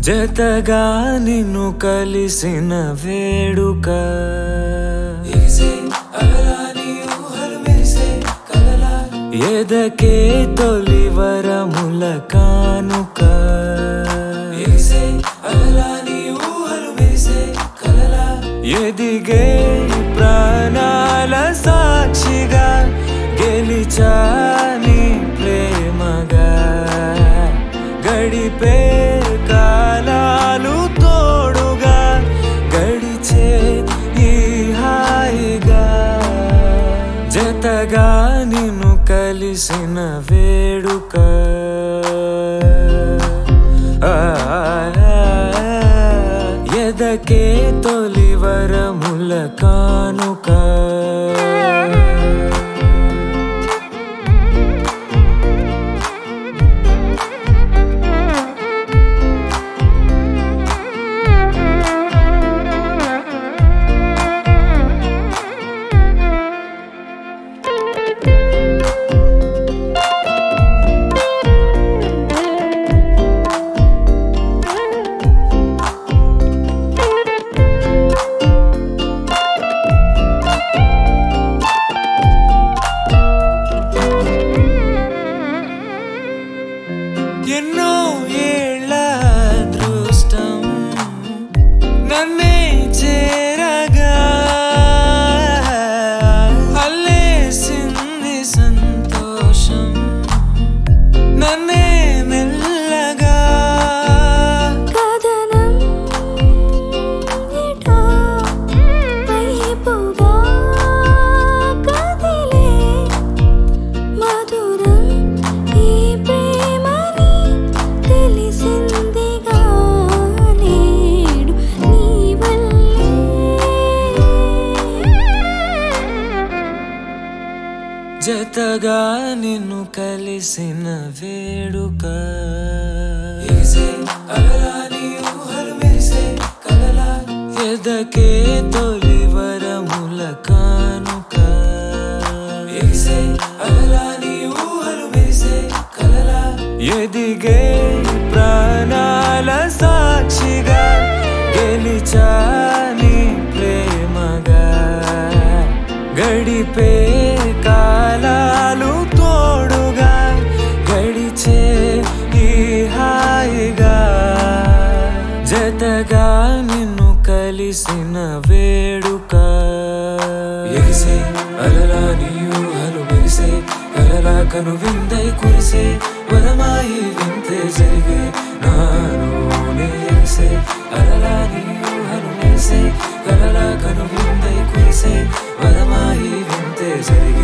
జతగా నిన్ను కలిసిన వేడుక ఎగిసే అలలాని ఊహలు మెరిసే కలలా ఎదకే తొలి వరముల కానుక ఎగిసే అలలాని ఊహలు మెరిసే కలలా ఎదిగే ప్రాణాల సాక్షిగా గెలిచాని ప్రేమగా గడిపే కాలాలు తోడుగా గడిచే ఈ హాయిగా జతగా నిన్ను కలిసిన వేడుక ఆ, ఎదకే తొలి వరముల కానుక ఎన్నో ఏళ్ళ అదృష్టం నన్నే చేరగా అల్లేసింది సంతోషం నన్నే మెల్లగా కథనం ఎటో వైపుగా కదిలే మధురం ఈ ప్రేమని తెలిసిందిగా నేడు నీ వల్లే జతగా నిన్ను కలిసిన వేడుక ఎగిసే అలలాని ఊహలు మెరిసే కలలా ఎదకే తొలి వరముల కానుక ఎగిసే అలలాని ఊహలు మెరిసే కలలా ఎదిగే ప్రాణాల సాక్షిగా గెలిచాని ప్రేమగా గడిపే కాలాలు తోడుగా గడిచే ఈ హాయిగా జతగా నిన్ను కలిసిన వేడుక ఎగిసే అలలాని ఊహలు మెరిసే కలలా కను విందై కురిసే వరమాయి వింతే జరిగే నాలోనే ఎగిసే అలలాని ఊహలు మెరిసే కలలా కను విందై కురిసే వరమాయి వింతే జరిగే